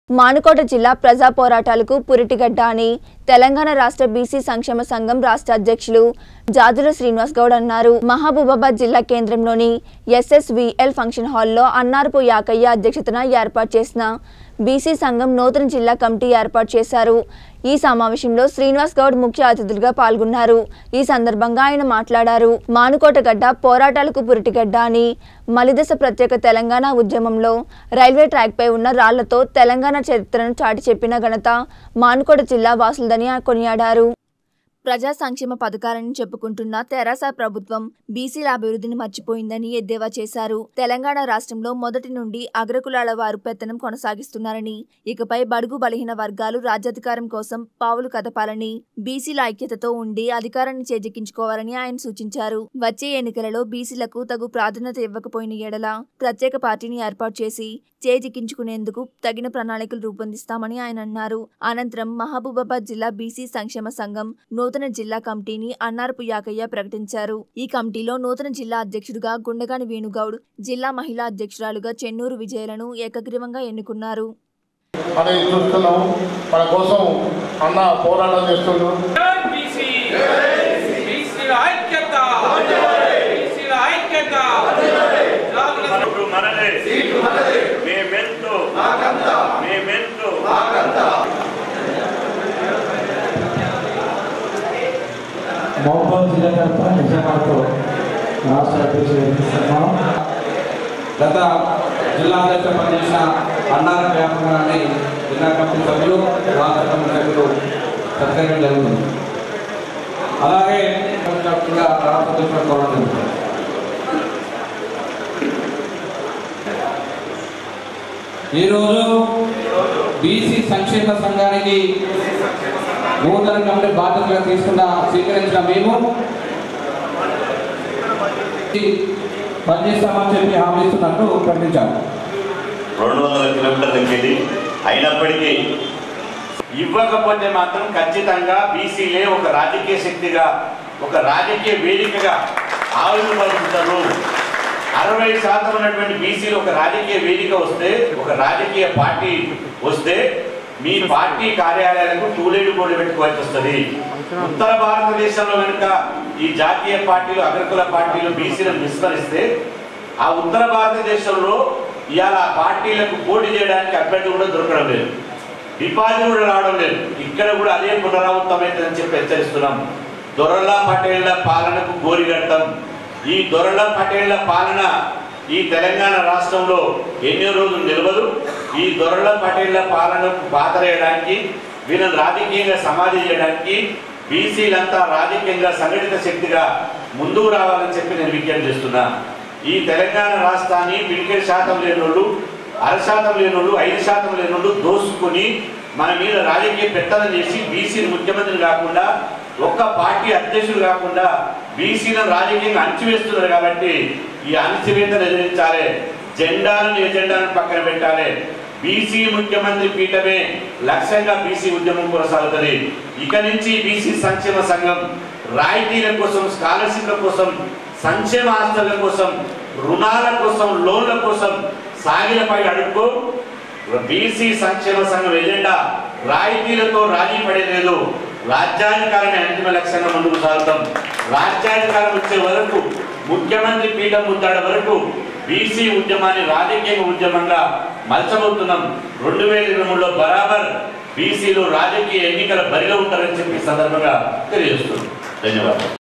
మానుకోట జిల్లా ప్రజా పోరాటాలకు పురిటిగడ్డ అని తెలంగాణ రాష్ట్ర బీసీ సంక్షేమ సంఘం రాష్ట్ర అధ్యక్షులు జాజుల శ్రీనివాస్ గౌడ్ అన్నారు మహబూబాబాద్ జిల్లా కేంద్రంలోని ఎస్ఎస్విఎల్ ఫంక్షన్ హాల్లో అన్నారపు యాకయ్య అధ్యక్షతన ఏర్పాటు చేసిన బీసీ సంఘం నూతన జిల్లా కమిటీ ఏర్పాటు చేశారు ఈ సమావేశంలో శ్రీనివాస్ గౌడ్ ముఖ్య అతిథులుగా పాల్గొన్నారు ఈ సందర్భంగా ఆయన మాట్లాడారు మానుకోట గడ్డ పోరాటాలకు పురిటిగడ్డ అని మలిదశ ప్రత్యేక తెలంగాణ ఉద్యమంలో రైల్వే ట్రాక్పై ఉన్న రాళ్లతో తెలంగాణ చరిత్రను చాటి చెప్పిన ఘనత మానుకోట జిల్లా వాసులదని ఆయన కొనియాడారు ప్రజా సంక్షేమ పథకాలను చెప్పుకుంటున్న తెరాస ప్రభుత్వం బీసీల అభివృద్ధిని మర్చిపోయిందని ఎద్దేవా చేశారు తెలంగాణ రాష్ట్రంలో మొదటి నుండి అగ్రకులాల వారు పెత్తనం కొనసాగిస్తున్నారని ఇకపై బడుగు బలహీన వర్గాలు రాజ్యాధికారం కోసం పావులు కదపాలని బీసీల ఐక్యతతో ఉండి అధికారాన్ని చేజిక్కించుకోవాలని ఆయన సూచించారు వచ్చే ఎన్నికలలో బీసీలకు తగు ప్రాధాన్యత ఇవ్వకపోయిన ఎడల ప్రత్యేక పార్టీని ఏర్పాటు చేసి చేజిక్కించుకునేందుకు తగిన ప్రణాళికలు రూపొందిస్తామని ఆయన అన్నారు అనంతరం మహబూబాబాద్ జిల్లా బీసీ సంక్షేమ సంఘం నూతన జిల్లా కమిటీని అన్నారపు యాకయ్య ప్రకటించారు ఈ కమిటీలో నూతన జిల్లా అధ్యక్షుడిగా గుండగాని వేణుగౌడ్ జిల్లా మహిళా అధ్యక్షురాలుగా చెన్నూరు విజయలను ఏకగ్రీవంగా ఎన్నుకున్నారు అనేది చూస్తున్నాము మన కోసం అన్న పోరాటం చేస్తున్నాం బీసీ బీసీల ఐక్యత బీసీల ఐక్యత ఇప్పుడు మనదే మేమెంతో మేమెంతో మహబూబాద్ జిల్లా తరఫున నిజామాబాద్తో రాష్ట్ర అధ్యక్షులు ఎన్నిస్తున్నాం గత జిల్లా అధ్యక్ష పనిచేసిన అన్నార వ్యాపకాన్ని జిల్లా కమిటీ సభ్యులు రాష్ట్ర కమిటీ సభ్యులు సత్కరించడం జరుగుతుంది అలాగే కూడా రాష్ట్ర అధ్యక్షులు కోరడం జరుగుతుంది ఈరోజు బీసీ సంక్షేమ సంఘానికి నూతన కమిటీ బాధ్యతగా తీసుకున్న స్వీకరించిన మేము పనిచేస్తామని చెప్పి హామీ ఇస్తున్నట్టు ప్రకటించారు రెండు వందల కిలోమీటర్ల దగ్గర అయినప్పటికీ ఇవ్వకపోతే మాత్రం ఖచ్చితంగా బీసీలే ఒక రాజకీయ శక్తిగా ఒక రాజకీయ వేదికగా ఆవిర్భవిస్తారు అరవై శాతం ఉన్నటువంటి బీసీలు ఒక రాజకీయ వేదిక వస్తే ఒక రాజకీయ పార్టీ వస్తే మీ పార్టీ కార్యాలయాలకు టూలేడు కూడా పెట్టుకోవాల్సి వస్తుంది ఉత్తర భారతదేశంలో కనుక ఈ జాతీయ పార్టీలు అగ్రకుల పార్టీలు బీసీలను విస్మరిస్తే ఆ ఉత్తర భారతదేశంలో ఇవాళ ఆ పార్టీలకు పోటీ చేయడానికి అభ్యర్థి కూడా దొరకడం లేదు డిపాజిట్ కూడా రావడం లేదు ఇక్కడ కూడా అదే పునరావృతమైందని చెప్పి హెచ్చరిస్తున్నాం దొరల పటేళ్ల పాలనకు గోరిగట్టం ఈ దొరల పటేళ్ల పాలన ఈ తెలంగాణ రాష్ట్రంలో ఎన్నో రోజులు నిలవదు ఈ దొరల పటేళ్ల పాలనకు పాతరేయడానికి వీళ్ళని రాజకీయంగా సమాధి చేయడానికి బీసీలంతా రాజకీయంగా సంఘటిత శక్తిగా ముందుకు రావాలని చెప్పి నేను విజ్ఞప్తి చేస్తున్నా ఈ తెలంగాణ రాష్ట్రాన్ని పిలికెట్ శాతం లేనోళ్ళు అర శాతం లేనోళ్ళు ఐదు శాతం లేనోళ్ళు దోసుకుని మన మీద రాజకీయ పెత్తనం చేసి బీసీని ముఖ్యమంత్రి కాకుండా ఒక్క పార్టీ అధ్యక్షుడు కాకుండా బీసీలను రాజకీయంగా అణచివేస్తున్నారు కాబట్టి ఈ అణచివేతను ఎదిరించాలి జెండాలను ఎజెండాలను పక్కన పెట్టాలి బీసీ ముఖ్యమంత్రి పీఠమే లక్ష్యంగా బీసీ ఉద్యమం కొనసాగుతుంది ఇక నుంచి బీసీ సంక్షేమ సంఘం రాయితీల కోసం స్కాలర్షిప్ల కోసం సంక్షేమ ఆస్తుల కోసం రుణాల కోసం లోన్ల కోసం సాగిలపై అడుక్కో బీసీ సంక్షేమ సంఘం ఎజెండా రాయితీలతో రాజీ పడేలేదు రాజ్యాధికారాన్ని అంతిమ లక్ష్యంగా ముందుకు సాగుతాం రాజ్యాధికారం వచ్చే వరకు ముఖ్యమంత్రి పీఠం ముద్దాడ వరకు బీసీ ఉద్యమాన్ని రాజకీయ ఉద్యమంగా మలచబోతున్నాం రెండు వేల ఇరవై మూడులో బరాబర్ బీసీలు రాజకీయ ఎన్నికల బరిలో ఉంటారని చెప్పి ఈ సందర్భంగా తెలియజేస్తున్నాం ధన్యవాదాలు